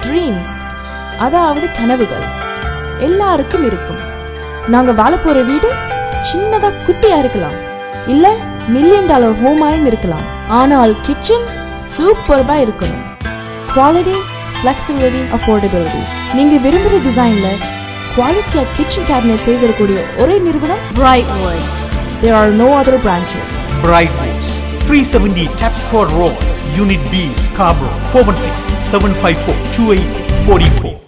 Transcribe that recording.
Dreams அதாவது கனவுகள் எல்லாருக்கும் இருக்கும் நாங்க வாழ போற வீடு சின்னதா குட்டியா இருக்கலாம் இல்ல மில்லியன் டாலர் ஹோமாயும் இருக்கலாம் ஆனால் கிச்சன் சூப்பர்பா இருக்கணும் குவாலிட்டி ஃபிளெக்சிபிலிட்டி அஃபோர்டபிலிட்டி நீங்க விரும்புற டிசைன்ல குவாலிட்டியா கிச்சன் கேபினெட் செய்திருக்கக்கூடிய ஒரே நிறுவனம் Brightwood. there are no other branches Brightwoods, 370 Tapscott Road, Unit B, Scarborough, 416 754 2844.